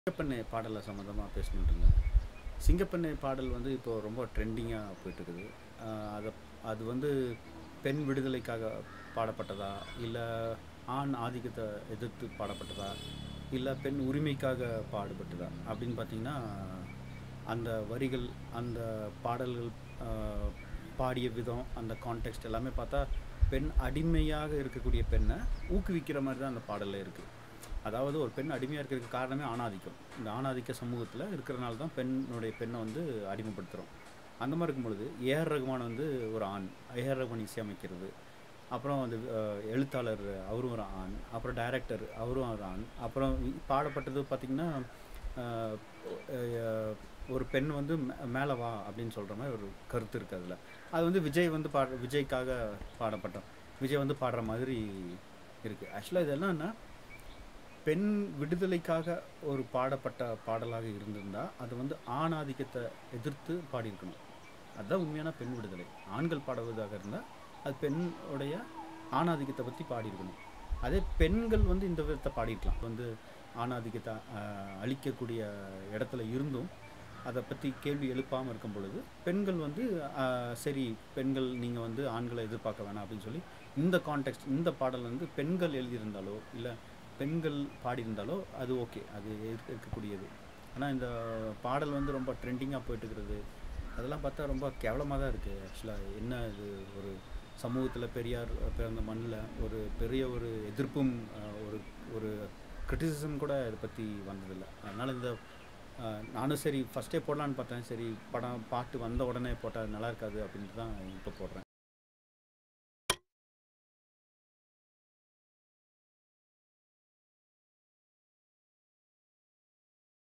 சிங்கப்பெண்ணை பாடலை சம்மந்தமாக பேசணுன்ட்டு இருந்தேன் சிங்கப்பெண்ணை பாடல் வந்து இப்போ ரொம்ப ட்ரெண்டிங்காக போயிட்டுருக்குது அதை அது வந்து பெண் விடுதலைக்காக பாடப்பட்டதா இல்லை ஆண் ஆதிக்கத்தை எதிர்த்து பாடப்பட்டதா இல்லை பெண் உரிமைக்காக பாடுபட்டதா அப்படின்னு பார்த்தீங்கன்னா அந்த வரிகள் அந்த பாடல்கள் ஆஹ், பாடிய விதம் அந்த கான்டெக்ஸ்ட் எல்லாமே பார்த்தா பெண் அடிமையாக இருக்கக்கூடிய பெண்ணை ஊக்குவிக்கிற மாதிரி தான் அந்த பாடலில் இருக்குது அதாவது ஒரு பெண் அடிமையாக இருக்கிறதுக்கு காரணமே ஆணாதிக்கம் இந்த ஆணாதிக்க சமூகத்தில் இருக்கிறனால தான் பெண்ணுடைய பெண்ணை வந்து அடிமைப்படுத்துகிறோம் அந்த மாதிரி இருக்கும் பொழுது ஏஆர் ரகுமான் வந்து ஒரு ஆண் ஏஆர் ரகுமான் இசையமைக்கிறது அப்புறம் வந்து அஹ், எழுத்தாளர் அவரும் ஒரு ஆண் அப்புறம் டைரக்டர் அவரும் ஒரு ஆண் அப்புறம் இ- பாடப்பட்டது பார்த்திங்கன்னா அஹ், அஹ், ஒரு பெண் வந்து மே- மேலே வா அப்படின்னு சொல்கிற மாதிரி ஒரு கருத்து இருக்குது அதில் அது வந்து விஜய் வந்து பாட விஜய்க்காக பாடப்பட்டோம் விஜய் வந்து பாடுற மாதிரி இருக்குது ஆக்சுவலாக இது என்னன்னா பெண் விடுதலைக்காக ஒரு பாடப்பட்ட பாடலாக இருந்திருந்தா அது வந்து ஆணாதிக்கத்தை எதிர்த்து பாடியிருக்கணும் அதுதான் உண்மையான பெண் விடுதலை ஆண்கள் பாடுவதாக இருந்தால் அது பெண்ணுடைய ஆணாதிக்கத்தை பற்றி பாடியிருக்கணும் அதே பெண்கள் வந்து இந்த விதத்தை பாடியிருக்கலாம் வந்து ஆணாதிக்கத்தை ஆஹ், அழிக்கக்கூடிய இடத்துல இருந்தும் அதை பற்றி கேள்வி எழுப்பாமல் இருக்கும் பொழுது பெண்கள் வந்து ஆஹ், சரி பெண்கள் நீங்கள் வந்து ஆண்களை எதிர்பார்க்க வேணாம் அப்படின்னு சொல்லி இந்த கான்டெக்ட் இந்த பாடல் வந்து பெண்கள் எழுதியிருந்தாலோ இல்லை பெண்கள் பாடியிருந்தாலோ அது ஓகே அது ஏற்க- ஏற்கக்கூடியது ஆனால் இந்த பாடல் வந்து ரொம்ப ட்ரெண்டிங்காக போயிட்டு இருக்கிறது அதெல்லாம் பார்த்தா ரொம்ப கேவலமாக தான் இருக்குது ஆக்சுவலாக என்ன இது ஒரு சமூகத்தில் பெரியார் பிறந்த மண்ணில் ஒரு பெரிய ஒரு எதிர்ப்பும் அஹ், ஒரு ஒரு கிரிட்டிசிசம் கூட இதை பற்றி வந்ததில்லை அதனால் இந்த அஹ், நானும் சரி ஃபஸ்ட்டே போடலான்னு பார்த்தேன் சரி படம் பாட்டு வந்த உடனே போட்டால் நல்லா இருக்காது அப்படின்ட்டு தான் இப்போ போடுறேன்